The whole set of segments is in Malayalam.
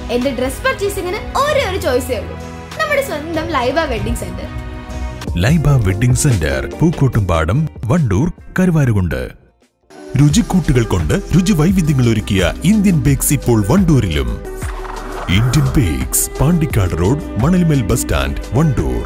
എന്റെ ഡ്രസ് പർച്ചേസിംഗിന് ഒരേ ഒരു ചോയ്സേ ഉള്ളൂ നമ്മുടെ സ്വന്തം Laiba wedding centre Laiba wedding centre Pookkottumpadam Wandoor Karuvarakundu രുചിക്കൂട്ടുകൾ കൊണ്ട് രുചി വൈവിധ്യങ്ങൾ ഒരുക്കിയ ഇന്ത്യൻ ബേക്സ് ഇപ്പോൾ വണ്ടൂരിലും Indian bakes Pandikkad road Manalmel bus stand Wandoor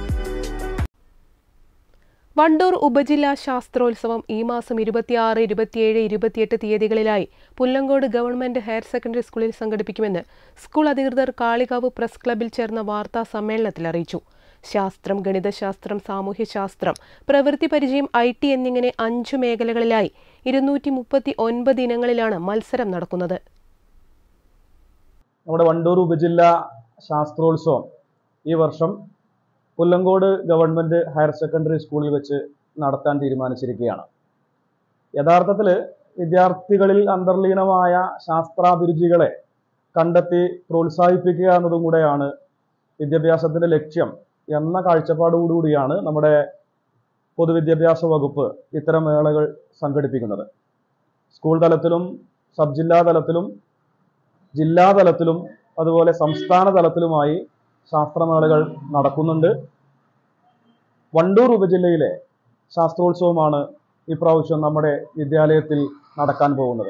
Wandoor ഉപജില്ലാ ശാസ്ത്രോത്സവം ഈ മാസം ഇരുപത്തിയാറ് ഇരുപത്തിയേഴ് ഇരുപത്തിയെട്ട് തീയതികളിലായി പുല്ലങ്കോട് ഗവൺമെന്റ് ഹയർ സെക്കൻഡറി സ്കൂളിൽ സംഘടിപ്പിക്കുമെന്ന് സ്കൂൾ അധികൃതർ കാളികാവ് പ്രസ് ക്ലബിൽ ചേർന്ന വാർത്താ സമ്മേളനത്തിൽ അറിയിച്ചു ശാസ്ത്രം ഗണിതശാസ്ത്രം സാമൂഹ്യശാസ്ത്രം പ്രവൃത്തി പരിചയം ഐ ടി എന്നിങ്ങനെ അഞ്ചു മേഖലകളിലായി ഇരുന്നൂറ്റി മുപ്പത്തി ഒൻപത് ഇനങ്ങളിലാണ് മത്സരം നടക്കുന്നത് നമ്മുടെ വണ്ടൂർ ഉപജില്ലാ ശാസ്ത്രോത്സവം ഈ വർഷം പുല്ലങ്കോട് ഗവൺമെൻറ് ഹയർ സെക്കൻഡറി സ്കൂളിൽ വെച്ച് നടത്താൻ തീരുമാനിച്ചിരിക്കുകയാണ് യഥാർത്ഥത്തിൽ വിദ്യാർത്ഥികളിൽ അന്തർലീനമായ ശാസ്ത്രാഭിരുചികളെ കണ്ടെത്തി പ്രോത്സാഹിപ്പിക്കുക എന്നതും കൂടെയാണ് വിദ്യാഭ്യാസത്തിൻ്റെ ലക്ഷ്യം എന്ന കാഴ്ചപ്പാടോടുകൂടിയാണ് നമ്മുടെ പൊതുവിദ്യാഭ്യാസ വകുപ്പ് ഇത്തരം മേളകൾ സംഘടിപ്പിക്കുന്നത് സ്കൂൾ തലത്തിലും സബ് ജില്ലാ തലത്തിലും ജില്ലാ തലത്തിലും അതുപോലെ സംസ്ഥാന തലത്തിലുമായി ശാസ്ത്രമേളകൾ നടക്കുന്നുണ്ട് വണ്ടൂർ ഉപജില്ലയിലെ ശാസ്ത്രോത്സവമാണ് ഇപ്രാവശ്യം നമ്മുടെ വിദ്യാലയത്തിൽ നടക്കാൻ പോകുന്നത്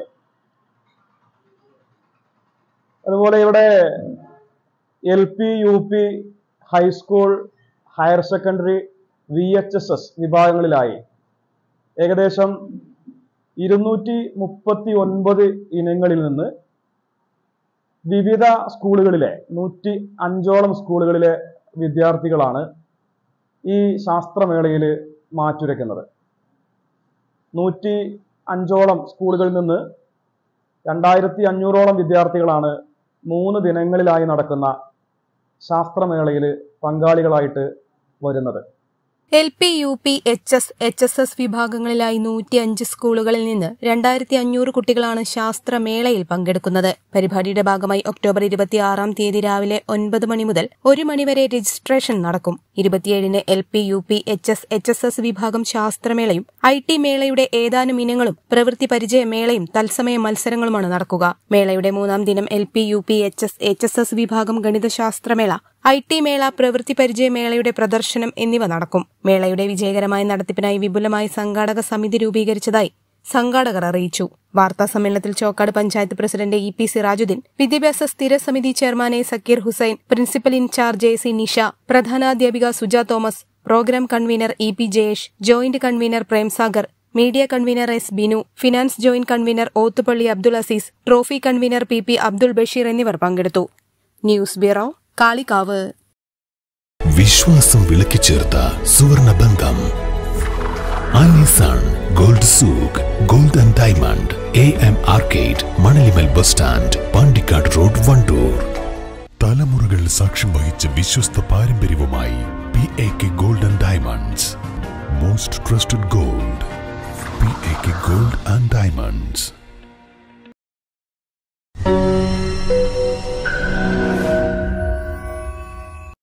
അതുപോലെ ഇവിടെ L P U P high school higher secondary V H S S വിഭാഗങ്ങളിലായി ഏകദേശം ഇരുന്നൂറ്റി മുപ്പത്തി ഒൻപത് ഇനങ്ങളിൽ നിന്ന് വിവിധ സ്കൂളുകളിലെ നൂറ്റി അഞ്ചോളം സ്കൂളുകളിലെ വിദ്യാർത്ഥികളാണ് ഈ ശാസ്ത്രമേളയിൽ മാറ്റുരയ്ക്കുന്നത് നൂറ്റി അഞ്ചോളം സ്കൂളുകളിൽ നിന്ന് രണ്ടായിരത്തി അഞ്ഞൂറോളം വിദ്യാർത്ഥികളാണ് മൂന്ന് ദിനങ്ങളിലായി നടക്കുന്ന ശാസ്ത്രമേളയിൽ പങ്കാളികളായിട്ട് വരുന്നത് L P U P H S H S S വിഭാഗങ്ങളിലായി നൂറ്റിയഞ്ച് സ്കൂളുകളിൽ നിന്ന് രണ്ടായിരത്തി അഞ്ഞൂറ് കുട്ടികളാണ് ശാസ്ത്രമേളയിൽ പങ്കെടുക്കുന്നത് പരിപാടിയുടെ ഭാഗമായി ഒക്ടോബർ ഇരുപത്തിയാറാം തീയതി രാവിലെ ഒൻപത് മണി മുതൽ ഒരു മണിവരെ രജിസ്ട്രേഷൻ നടക്കും ഇരുപത്തിയേഴിന് L P U P H S H S S വിഭാഗം ശാസ്ത്രമേളയും ഐ ടി മേളയുടെ ഏതാനും ഇനങ്ങളും പ്രവൃത്തി പരിചയ മേളയും തത്സമയ മത്സരങ്ങളുമാണ് നടക്കുക മേളയുടെ മൂന്നാം ദിനം L P U P H S H S S വിഭാഗം ഗണിതശാസ്ത്രമേള ഐ ടി മേള പ്രവൃത്തി പരിചയ മേളയുടെ പ്രദർശനം എന്നിവ നടക്കും മേളയുടെ വിജയകരമായ നടത്തിപ്പിനായി വിപുലമായ സംഘാടക സമിതി രൂപീകരിച്ചതായി സംഘാടകർ അറിയിച്ചു വാർത്താ സമ്മേളനത്തിൽ Chokkad panchayat president E P Sirajuddin വിദ്യാഭ്യാസ സ്ഥിര സമിതി chairman A Zakir Hussain principal incharge A C Nisha പ്രധാനാധ്യാപിക Suja Thomas programme convener E P Jayesh joint convener Premsagar media convener S Binu finance joint convener Othupalli Abdul Aziz trophy convener P P Abdul Basheer എന്നിവർ പങ്കെടുത്തു ന്യൂസ് ബ്യൂറോ കാളികാവ് വിശ്വാസം വിളക്കിച്ചേർത്ത സുവർണ ബന്ധം Alison gold souk gold and diamond A M arcade Manalimal bus stand Pandikkad road Wandoor തലമുറകൾ സാക്ഷ്യം വഹിച്ച വിശ്വസ്ത പാരമ്പര്യവുമായി P A K gold and diamonds most trusted gold P A K gold and diamonds